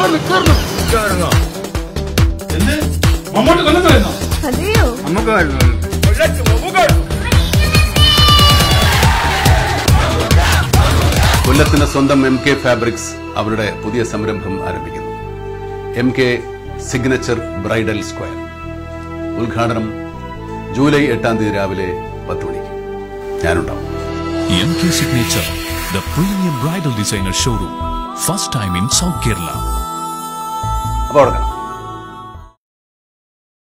എന്ത് മമ്മൂട്ടി കൊല്ലത്ത് വരുന്നോ അതെയോ നമുക്ക് വരുന്നു കൊല്ലത്തിന്റെ സ്വന്തം എം കെ ഫാബ്രിക്സ് അവരുടെ പുതിയ സംരംഭം ആരംഭിക്കുന്നു M K signature bridal square ഉദ്ഘാടനം ജൂലൈ എട്ടാം തീയതി രാവിലെ പത്ത് മണിക്ക് ഞാനുണ്ടാവും MK Signature, the premium bridal designer showroom. First time in South Kerala. അപ്പോൾ അവിടെ കാണാം